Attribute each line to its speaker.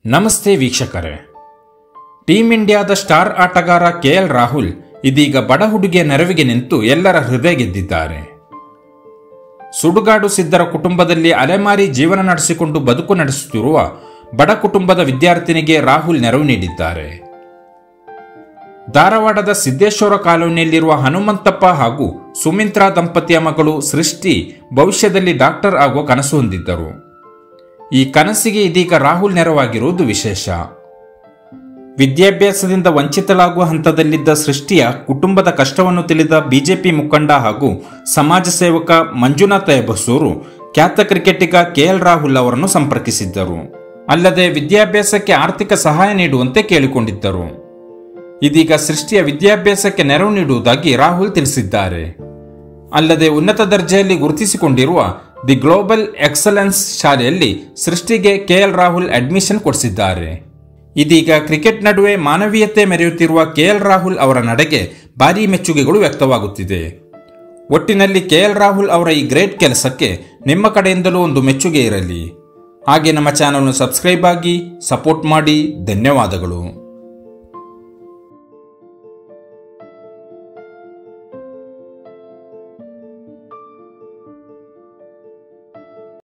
Speaker 1: ನಮಸ್ತೆ ವೀಕ್ಷಕರೇ ಟೀಂ ಇಂಡಿಯಾದ ಸ್ಟಾರ್ ಆಟಗಾರ ಕೆಎಲ್ ರಾಹುಲ್ ಇದೀಗ ಬಡ ಹುಡುಗಿಯ ನೆರವಿಗೆ ನಿಂತು ಎಲ್ಲರ ಹೃದಯ ಗೆದ್ದಿದ್ದಾರೆ ಸುಡುಗಾಡು ಸಿದ್ದರ ಕುಟುಂಬದಲ್ಲಿ ಅಲೆಮಾರಿ ಜೀವನ ನಡೆಸಿಕೊಂಡು ಬದುಕು ನಡೆಸುತ್ತಿರುವ ಬಡ ಕುಟುಂಬದ ವಿದ್ಯಾರ್ಥಿನಿಗೆ ರಾಹುಲ್ ನೆರವು ನೀಡಿದ್ದಾರೆ ಧಾರವಾಡದ ಸಿದ್ದೇಶ್ವರ ಕಾಲೋನಿಯಲ್ಲಿರುವ ಹನುಮಂತಪ್ಪ ಹಾಗೂ ಸುಮಿತ್ರಾ ದಂಪತಿಯ ಮಗಳು ಸೃಷ್ಟಿ ಭವಿಷ್ಯದಲ್ಲಿ ಡಾಕ್ಟರ್ ಆಗುವ ಕನಸು ಹೊಂದಿದ್ದರು ಈ ಕನಸಿಗೆ ಇದೀಗ ರಾಹುಲ್ ನೆರವಾಗಿರುವುದು ವಿಶೇಷ ವಿದ್ಯಾಭ್ಯಾಸದಿಂದ ವಂಚಿತಳಾಗುವ ಹಂತದಲ್ಲಿದ್ದ ಸೃಷ್ಟಿಯ ಕುಟುಂಬದ ಕಷ್ಟವನ್ನು ತಿಳಿದ ಬಿಜೆಪಿ ಮುಖಂಡ ಹಾಗೂ ಸಮಾಜ ಸೇವಕ ಮಂಜುನಾಥ ಹೆಬಸೂರು ಖ್ಯಾತ ಕ್ರಿಕೆಟಿಗ ಕೆಎಲ್ ರಾಹುಲ್ ಅವರನ್ನು ಸಂಪರ್ಕಿಸಿದ್ದರು ಅಲ್ಲದೆ ವಿದ್ಯಾಭ್ಯಾಸಕ್ಕೆ ಆರ್ಥಿಕ ಸಹಾಯ ನೀಡುವಂತೆ ಕೇಳಿಕೊಂಡಿದ್ದರು ಇದೀಗ ಸೃಷ್ಟಿಯ ವಿದ್ಯಾಭ್ಯಾಸಕ್ಕೆ ನೆರವು ನೀಡುವುದಾಗಿ ರಾಹುಲ್ ತಿಳಿಸಿದ್ದಾರೆ ಅಲ್ಲದೆ ಉನ್ನತ ದರ್ಜೆಯಲ್ಲಿ ಗುರುತಿಸಿಕೊಂಡಿರುವ ದಿ ಗ್ಲೋಬಲ್ ಎಕ್ಸಲೆನ್ಸ್ ಶಾಲೆಯಲ್ಲಿ ಸೃಷ್ಟಿಗೆ ಕೆಎಲ್ ರಾಹುಲ್ ಅಡ್ಮಿಷನ್ ಕೊಡಿಸಿದ್ದಾರೆ ಇದೀಗ ಕ್ರಿಕೆಟ್ ನಡುವೆ ಮಾನವೀಯತೆ ಮೆರೆಯುತ್ತಿರುವ ಕೆಎಲ್ ರಾಹುಲ್ ಅವರ ನಡೆಗೆ ಭಾರೀ ಮೆಚ್ಚುಗೆಗಳು ವ್ಯಕ್ತವಾಗುತ್ತಿದೆ ಒಟ್ಟಿನಲ್ಲಿ ಕೆಎಲ್ ರಾಹುಲ್ ಅವರ ಈ ಗ್ರೇಟ್ ಕೆಲಸಕ್ಕೆ ನಿಮ್ಮ ಕಡೆಯಿಂದಲೂ ಒಂದು ಮೆಚ್ಚುಗೆ ಇರಲಿ ಹಾಗೆ ನಮ್ಮ ಚಾನಲ್ನ ಸಬ್ಸ್ಕ್ರೈಬ್ ಆಗಿ ಸಪೋರ್ಟ್ ಮಾಡಿ ಧನ್ಯವಾದಗಳು